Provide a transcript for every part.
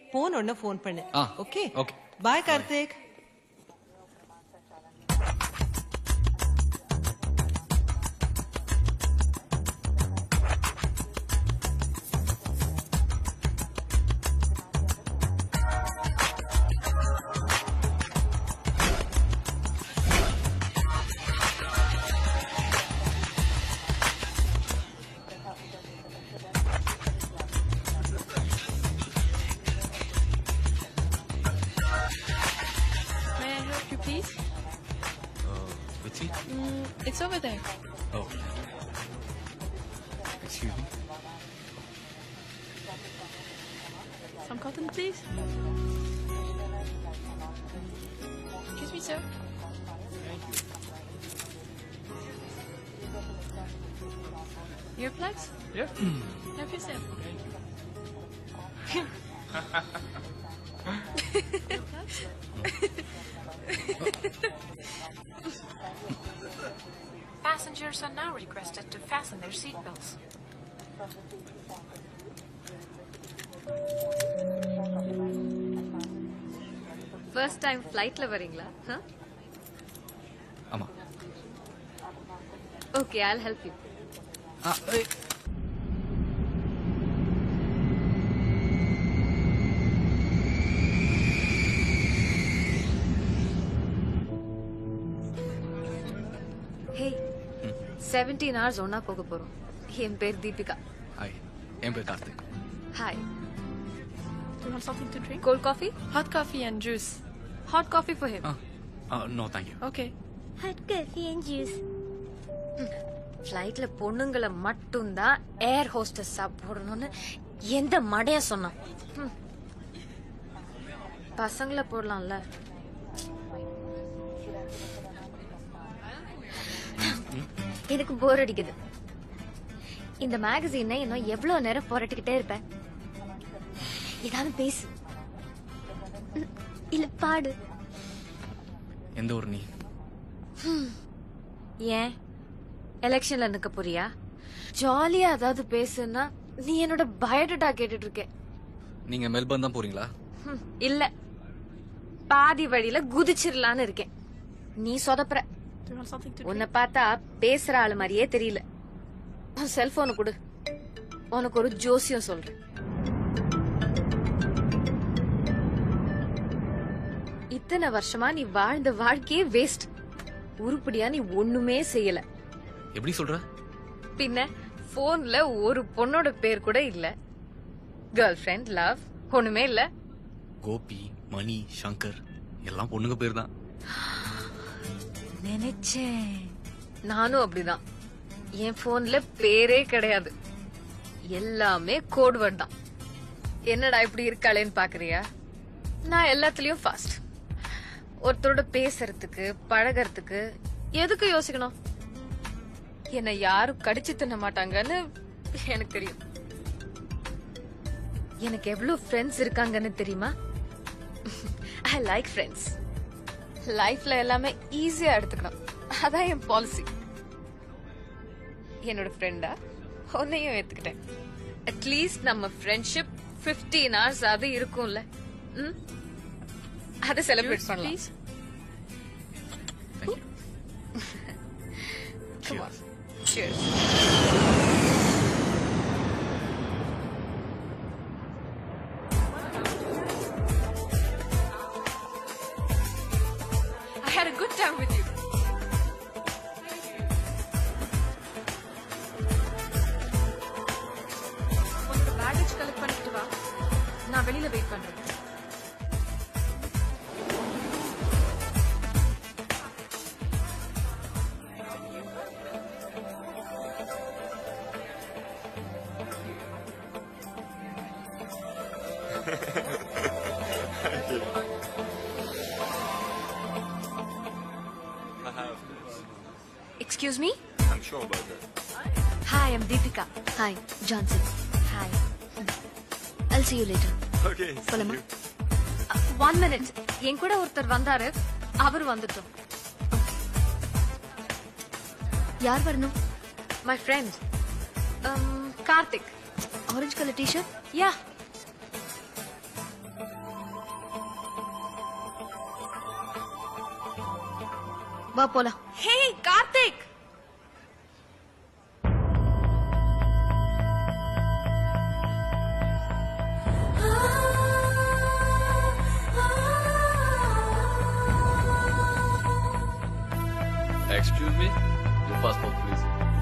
Phone ஒன்னு phone பண்ணு ஆ, okay okay. Bye Karthik May I help you, please? Which seat? Mm, it's over there. Oh. Excuse me. Some cotton, please. Excuse me, sir. Earplugs? Yeah. Help yourself. Passengers are now requested to fasten their seatbelts. First time ஃப்ளைட்ல வரீங்களா ஆமா okay I'll help you ஆ, ஏய். Hey seventeen hours ஒன்னா போக போறோம் என் பேர் Deepika hi என் பேர் Karthik hi Do you want something to drink? Cold coffee Hot coffee and juice. Hot coffee for him ஆ no thank you Okay. Hot coffee and juice. ஃப்ளைட்ல பொண்ணுங்களை மட்டும்தான் ஏர் ஹோஸ்டஸ் போடணும்னு எந்த மடைய சொன்னான் ஹம். பசங்களை போடலாம்ல எனக்கு போர் அடிக்குது இந்த மேகசீனை இன்னும் எவ்வளவு நேரம் புரட்டிக்கிட்டே இருப்பேன் ஏதாவது பேசு ம், இல்ல பாடு எந்த ஊர் நீ ஏன் எலெக்ஷன்ல நிக்க போறியா ஜாலியா ஏதாவது பேசுனா நீ என்னோட பயோடேட்டா கேட்டுட்டு இருக்க நீங்க மெல்பர்ன் தான் போறீங்களா ஹம், இல்ல பாதி வழியில குதிச்சிடலான்னு இருக்கேன் நீ சொதப்புற Do you want something to உன்னை drink? பார்த்தா பேசுற ஆளு மாதிரியே தெரியல உன் செல்போனு கொடு உனக்கு ஒரு ஜோசியம் சொல்றேன் இத்தனை வருஷமா நீ வாழ்ந்த வாழ்க்கையே வேஸ்ட் உருப்படியா நீ ஒண்ணுமே செய்யல எப்படி சொல்ற பின்ன போன்ல ஒரு பொண்ணோட பேர் கூட இல்ல கேர்ள் ஃபிரெண்ட் லவ் ஒண்ணுமே இல்ல கோபி மணி சங்கர் எல்லாம் பொண்ணுங்க பேர் தான் நினைச்சேன் நானும் அப்படிதான் என் போன்ல பேரே கிடையாது எல்லாமே கோட் வேர்ட் தான் என்னடா இப்படி இருக்காளேன்னு பாக்குறியா நான் எல்லாத்துலயும் ஃபாஸ்ட் ஒருத்தரோட பேசுறதுக்கு பழகறதுக்கு எதுக்கு யோசிக்கணும் என்னை யாரும் கடிச்சு தின்ன மாட்டாங்கன்னு எனக்கு தெரியும் எனக்கு எவ்வளவு ஃப்ரெண்ட்ஸ் இருக்காங்கன்னு தெரியுமா ஐ லைக் ஃப்ரெண்ட்ஸ் லைஃப்ல எல்லாமே ஈஸியா எடுத்துக்கணும் அதான் என் பாலிசி என்னோட ஃப்ரெண்டா உன்னையும் ஏத்துக்கிட்டேன் அட்லீஸ்ட் நம்ம ஃப்ரெண்ட்ஷிப் 15 ஹவர்ஸ் அது இருக்கும்ல ம்? அதை செலிப்ரேட் Juice, பண்ணலாம் please. Thank you Come on. Cheers. I had a good time with you. உன்னோட பேகேஜ் கலெக்ட் பண்ணிட்டு வா நான் வெளியில வெயிட் பண்றேன் Excuse me? I'm sure about that. Hi, I'm Deepika. Hi, Johnson. Hi. I'll see you later. Okay. see போலாமா? you. One minute என் கூட ஒருத்தர் வந்தாரு அவர் வந்துட்டோம் யார் வரணும் my friend Karthik orange colour T-shirt யா வா போலாம் ஹே Karthik Excuse me? Your passport, please.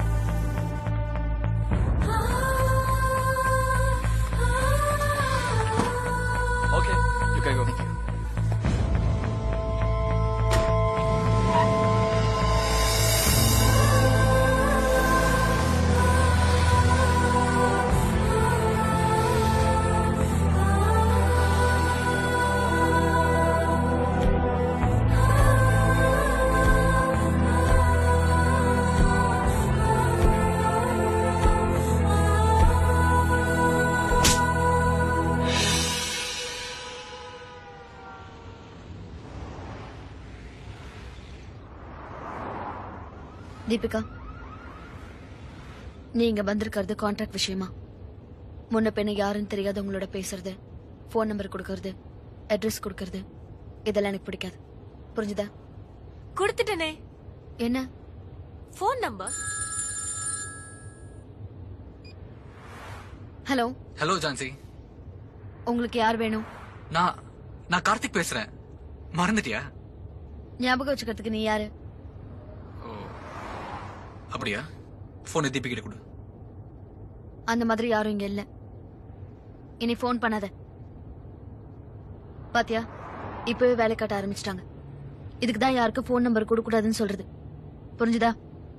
Okay, you can go. Deepika நீ இங்க வந்திருக்கிறது கான்ட்ராக்ட் விஷயமா முன்ன பின்ன யாருன்னு தெரியாதவங்களோட பேசுறது ஃபோன் நம்பர் கொடுக்கறது அட்ரஸ் கொடுக்கறது இதெல்லாம் எனக்கு பிடிக்காது புரிஞ்சுதா கொடுத்துட்டனே என்ன phone number hello hello Jhansi உங்களுக்கு யார் வேணும் நான் நான் கார்த்திக் பேசுறேன் மறந்துட்டியா ஞாபகம் வச்சுக்கிறதுக்கு நீ யாரு அப்படியா போனை தீபி கிட்ட கொடு அந்த மாதிரி யாரும் இங்க இல்ல இனி ஃபோன் பண்ணாத பாத்தியா இப்பவே வேலை காட்ட ஆரம்பிச்சிட்டாங்க இதுக்கு தான் யாருக்கும் ஃபோன் நம்பர் கொடுக்க கூடாதுன்னு சொல்றது புரிஞ்சுதா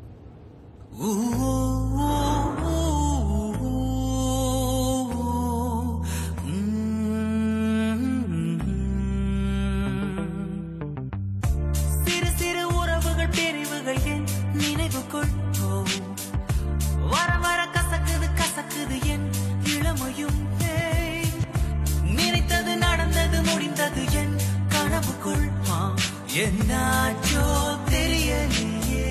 சிறு சிறு உறவுகள் பிரிவுகள் என் நினைவுக்குள் ஓ. வர வர கசக்குது கசக்குது என் இளமையும் ஏய். நினைத்தது நடந்தது முடிந்தது என் கனவுக்குள் ஆ. என்னாச்சோ தெரியலையே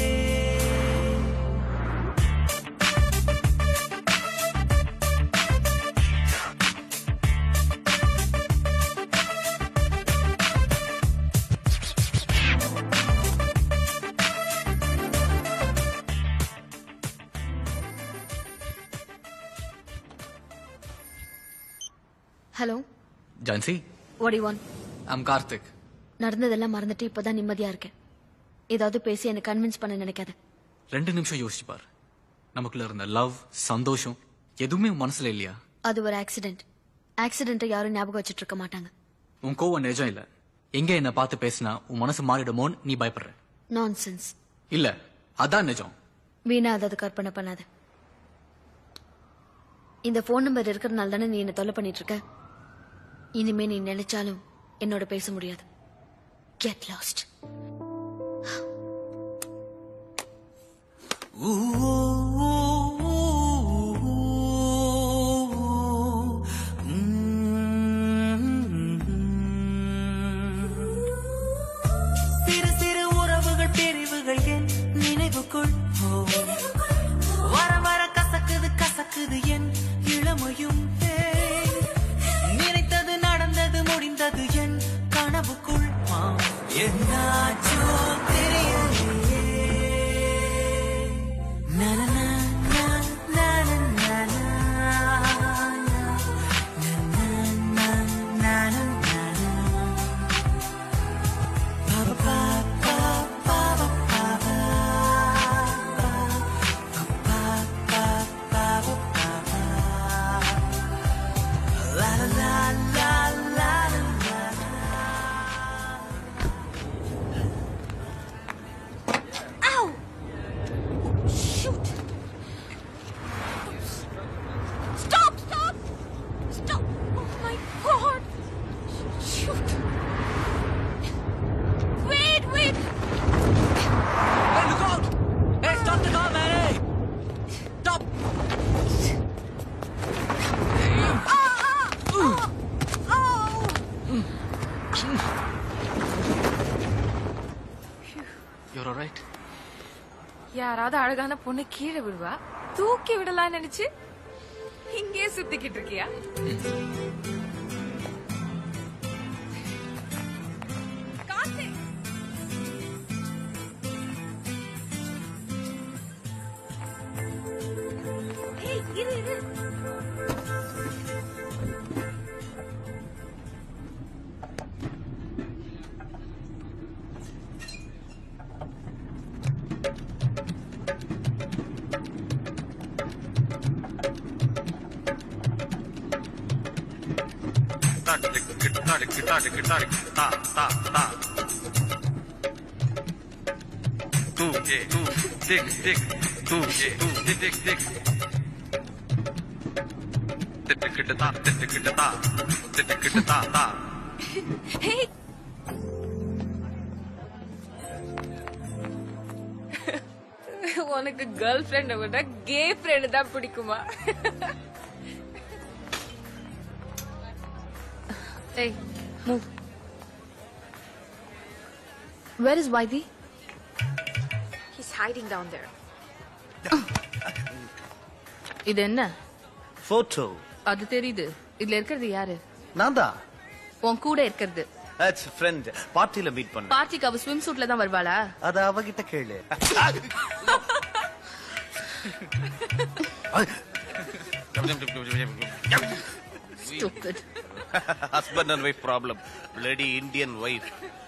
hello Jhansi what you want I'm Karthik நடந்ததெல்லாம் மறந்துட்டு இப்பதான் நிம்மதியா இருக்கேன் ஏதாவது பேசி என்ன கன்வின்ஸ் பண்ண நினைக்காத ரெண்டு நிமிஷம் யோசிச்சு பார் நமக்குள்ள இருந்த லவ் சந்தோஷம் எதுவுமே உன் மனசுல இல்லையா அது ஒரு ஆக்சிடென்ட் ஆக்சிடென்ட்டை யாரும் ஞாபகம் வச்சிட்டு இருக்க மாட்டாங்க உன் கோவம் நிஜம் இல்ல எங்க என்ன பார்த்து பேசினா உன் மனசு மாறிடுமோன்னு நீ பயப்படுற நான்சென்ஸ் இல்ல அதான் நிஜம் வீணா அதாவது கற்பனை பண்ணாத இந்த ஃபோன் நம்பர் இருக்கிறதுனால தானே நீ என்ன தொல்லை பண்ணிட்டு இருக்க இனிமே நீ நினைச்சாலும் என்னோட பேச முடியாது கெட் லாஸ்ட் சிறு சிறு உறவுகள் பிரிவுகள் என் நினைவுக்குள் ஓ. வர வர கசக்குது கசக்குது என் இளமையும் ஏய். நினைத்தது நடந்தது முடிந்தது என் கனவுக்குள் ஆ. என்னாச்சோ தெரியலையே நனனா, நா, நா, நா, நா, நா. நா, நா, நா, நா, நா, நா. Stop! Stop! Stop! Oh my god! Shoot! Wait, wait! Hey, look out! Hey, stop the car, man! Hey! Stop! You're alright? யாராவது அழகான பொண்ணு கீழே விடுவா தூக்கி விடலாம்னு நினைச்சு இங்கே சுத்திக்கிட்டு இருக்கியா கார்த்திக் உனக்கு கேர்ள் ஃப்ரெண்ட விட கே ஃப்ரெண்ட் தான் பிடிக்குமா ஏய் move where is Vaidhi his hiding down there இது என்ன போட்டோ அது தெரியுது இதுல இருக்கிறது யாரு நான் தான் உன் கூட இருக்கிறது தட்ஸ் ஃப்ரெண்ட் பார்ட்டில மீட் பண்ண பார்ட்டிக்கு அவ ஸ்விம் சூட்ல தான் வருவாளா அத அவகிட்ட கேளு Stupid. Husband and wife problem bloody Indian wife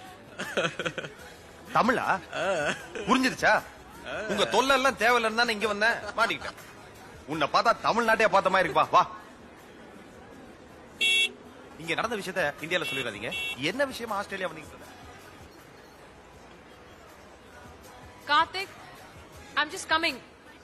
தமிழா புரிஞ்சிருச்சா உங்க தொல்லை எல்லாம் தேவையில்லைன்னு தானே இங்க வந்தேன் மாட்டிக்கிட்டேன் உன்னை பார்த்தா தமிழ்நாட்டையே பார்த்த மாதிரி இருக்குப்பா வா இங்க நடந்த விஷயத்த இந்தியால சொல்லிடாதீங்க என்ன விஷயமா ஆஸ்திரேலியா வந்தீங்க கார்த்திக் ஐம் ஜஸ்ட் கமிங்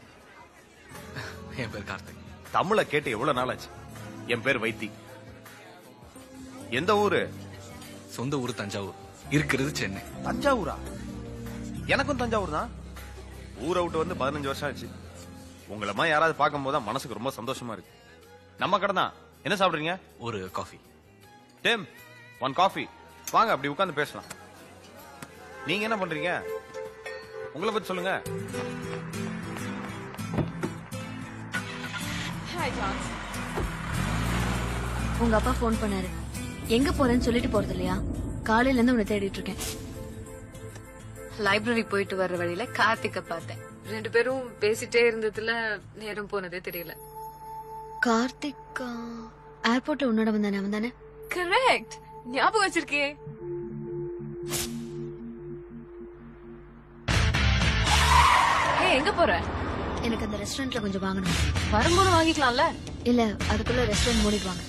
என் பேர் கார்த்திக் தமிழ கேட்டு எவ்வளவு நாள் ஆச்சு என் பேர் வைத்தி எந்த ஊரு சொந்த ஊர் தஞ்சாவூர் இருக்கிறது சென்னை தஞ்சாவூரா எனக்கும் தஞ்சாவூர் தான் ஊரை விட்டு வந்து பதினஞ்சு வருஷம் ஆச்சு உங்களை மாதிரி யாராவது பார்க்கும் போது மனசுக்கு ரொம்ப சந்தோஷமா இருக்கு நம்ம கடை தான் என்ன சாப்பிடுறீங்க ஒரு காஃபி டேம் ஒன் காஃபி வாங்க அப்படி உட்கார்ந்து பேசலாம் நீங்க என்ன பண்றீங்க உங்களை பத்தி சொல்லுங்க ஹாய் ஜான்ஸ் உங்க அப்பா ஃபோன் பண்ணாரு எங்க போறேன்னு சொல்லிட்டு போறது இல்லையா காலையில இருந்து உன்னை தேடிட்டு இருக்கேன் லைப்ரரி போயிட்டு வர்ற வழியில கார்த்திக்க பார்த்தேன் ரெண்டு பேரும் பேசிட்டே இருந்ததுல நேரம் போனதே தெரியல கார்த்திக் ஏர்போர்ட்ல உன்னோட வந்தானே அவன் தானே கரெக்ட் ஞாபகம் வச்சிருக்கே ஏய் எங்க போற எனக்கு அந்த ரெஸ்டாரண்ட்ல கொஞ்சம் வாங்கணும் வரும்போது வாங்கிக்கலாம்ல இல்ல அதுக்குள்ள ரெஸ்டாரண்ட் மூடிடுவாங்க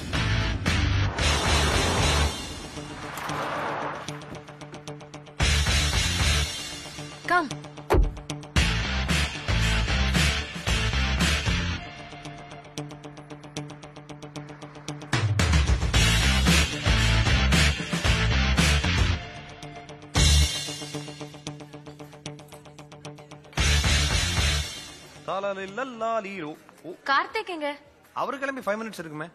கம் தாலாலில்லல்லாலீரோ. ஓ, கார்த்திக் எங்க அவரு கிளம்பி ஃபைவ் மினிட்ஸ் இருக்குமே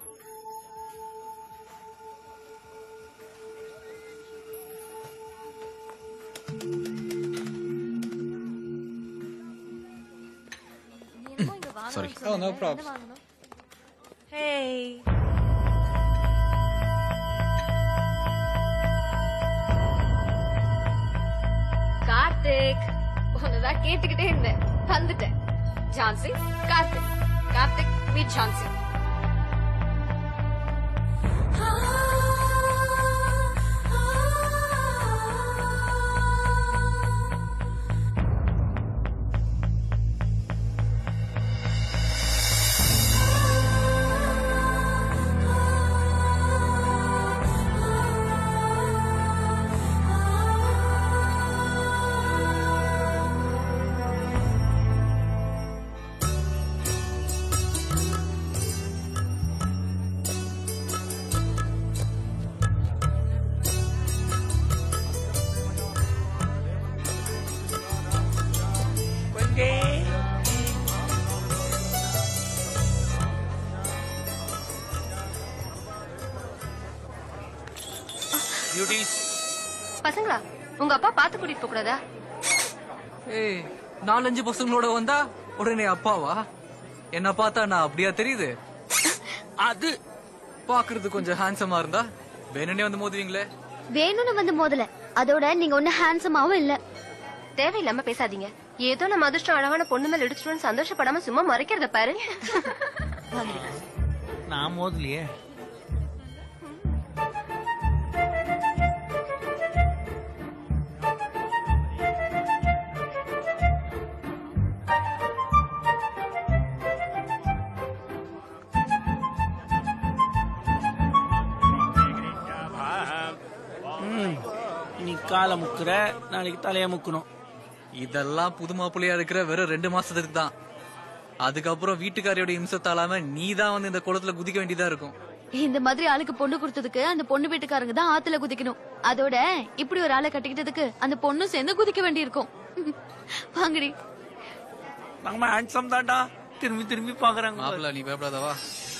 sorry Oh, no props. Hey. Karthik உன்னதான் கேட்டுக்கிட்டே இருந்தேன் வந்துட்டேன் ஜான்சி கார்த்திக் கார்த்திக் மீட் ஜான்சி பியூட்டிஸ் பசங்களா உங்க அப்பா பாத்து கூட்டிட்டு போக கூடாதா ஏய் நாலஞ்சு பசங்களோட வந்தா உடனே அப்பாவா என்ன பார்த்தா நான் அப்படியா தெரியுது அது பாக்குறது கொஞ்சம் ஹேண்ட்ஸமா இருந்தா வேணும்னே வந்து மோதுவீங்களே வேணும்னு வந்து மோதல அதோட நீங்க ஒண்ணு ஹேண்ட்ஸமாவும் இல்ல தேவையில்லாம பேசாதீங்க ஏதோ நம்ம அதிர்ஷ்டம் அழகான பொண்ணு மேல இடிச்சிட்டோம்னு சந்தோஷப்படாம சும்மா மறைக்கிறத பாரு நான் மோதலையே காலை முக்குற நாளைக்கு தலைய முக்கணும் இதெல்லாம் புது மாப்பிள்ளையா இருக்கிற வெறும் ரெண்டு மாசத்துக்கு தான் அதுக்கப்புறம் வீட்டுக்காரியோட இம்சத்தாலாம நீ தான் வந்து இந்த குளத்துல குதிக்க வேண்டியதா இருக்கும் இந்த மாதிரி ஆளுக்கு பொண்ணு கொடுத்ததுக்கு அந்த பொண்ணு வீட்டுக்காரங்க தான் ஆத்துல குதிக்கணும் அதோட இப்படி ஒரு ஆளை கட்டிக்கிட்டதுக்கு அந்த பொண்ணும் சேர்ந்து குதிக்க வேண்டியிருக்கும் வாங்கடி நம்ம ஹேண்ட்ஸம் தான்டா திரும்பி திரும்பி பாக்குறாங்க மாப்பிள்ள நீ பயப்படாதவா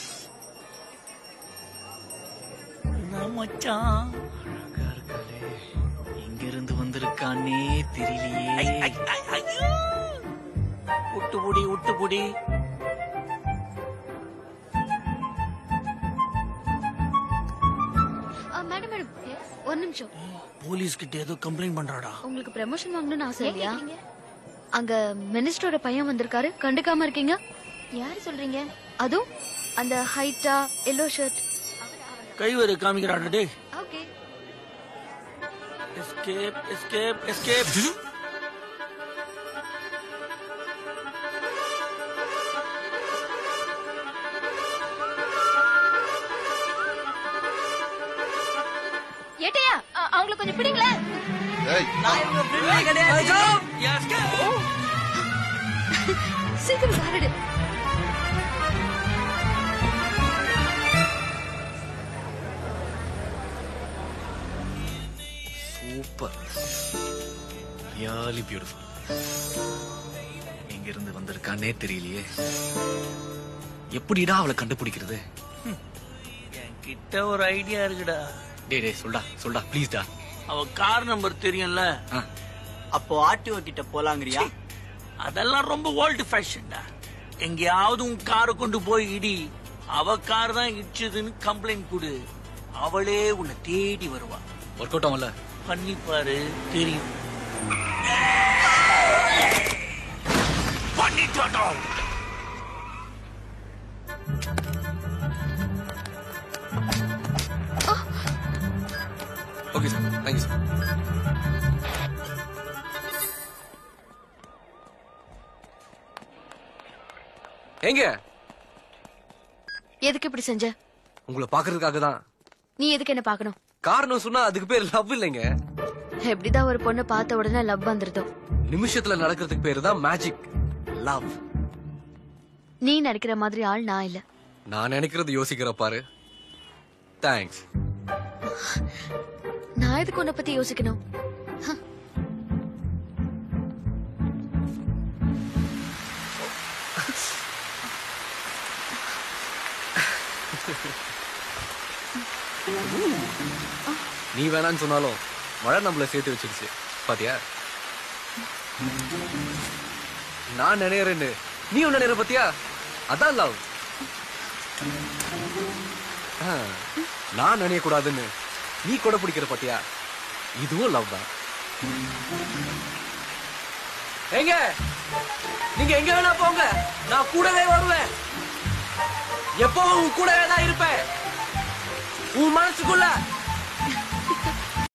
மச்சான் எங்க இருந்து வந்திருக்கானே தெரியலையே விட்டு புடி விட்டு புடி மேடம் மேடம் ஒரு நிமிஷம் போலீஸ் கிட்ட ஏதோ கம்ப்ளைண்ட் பண்றாடா உங்களுக்கு ப்ரமோஷன் வாங்கணும்னு ஆசை இல்லையா அங்க மினிஸ்டரோட பையன் வந்திருக்காரு கண்டுக்காம இருக்கீங்க யாரு சொல்றீங்க அதுவும் அந்த ஹைட்டா எல்லோ ஷர்ட் கை வரு காமிக்கிறாடா டேய் ஓகே எஸ்கேப் எஸ்கேப் எஸ்கேப் ஏட்டையா அ- அவங்கள கொஞ்சம் பிடிங்களேன் சீக்கிரம் சாரடு சூப்பர் ரியலி பியூட்டிஃபுல் எங்க இருந்து வந்திருக்கானே தெரியலையே எப்படிடா அவளை கண்டுபிடிக்கிறது கிட்ட ஒரு ஐடியா இருக்குடா டேய் டேய் சொல்டா சொல்டா ப்ளீஸ்டா அவ கார் நம்பர் தெரியும்ல அப்போ ஆர்டிஓ கிட்ட போலாங்கறியா அதெல்லாம் ரொம்ப ஓல்டு ஃபேஷன்டா எங்கேயாவது உன் காரை கொண்டு போய் இடி அவ கார் தான் இடிச்சதுன்னு கம்ப்ளைண்ட் கொடு அவளே உன்னை தேடி வருவா ஒர்க் அவுட் ஆகும்ல பண்ணி பாரு தெரியும் பண்ணிட்டோம் ஓகே சார் தேங்க்யூ சார் எங்க எதுக்கு இப்படி செஞ்ச உங்களை பாக்குறதுக்காக தான் நீ எதுக்கு என்ன பார்க்கணும் காரணம் சொன்னா அதுக்கு பேர் லவ் இல்லைங்க எப்படிதான் ஒரு பொண்ணை பார்த்த உடனே லவ் வந்துருதோ நிமிஷத்துல நடக்கிறதுக்கு பேரு தான் மேஜிக் லவ் நீ நினைக்கிற மாதிரி ஆள் நான் இல்ல நான் நினைக்கிறது யோசிக்கிற பாரு தேங்க்ஸ் நான் எதுக்கு உன்னை பத்தி யோசிக்கணும் ஹ. நீ வேணான்னு சொன்னாலும் மழை நம்மள சேர்த்து வச்சிருச்சு பாத்தியா நான் நினைக்கிறேன்னு நீ ஒன்னு நினைக்கிற பாத்தியா அதான் லவ் நான் நினைய கூடாதுன்னு நீ கூட பிடிக்கிற பாத்தியா இதுவும் லவ் தான் எங்க நீங்க எங்க வேணா போங்க நான் கூடவே வருவேன் எப்பவும் உன் கூடவே தான் இருப்பேன் உன் மனசுக்குள்ள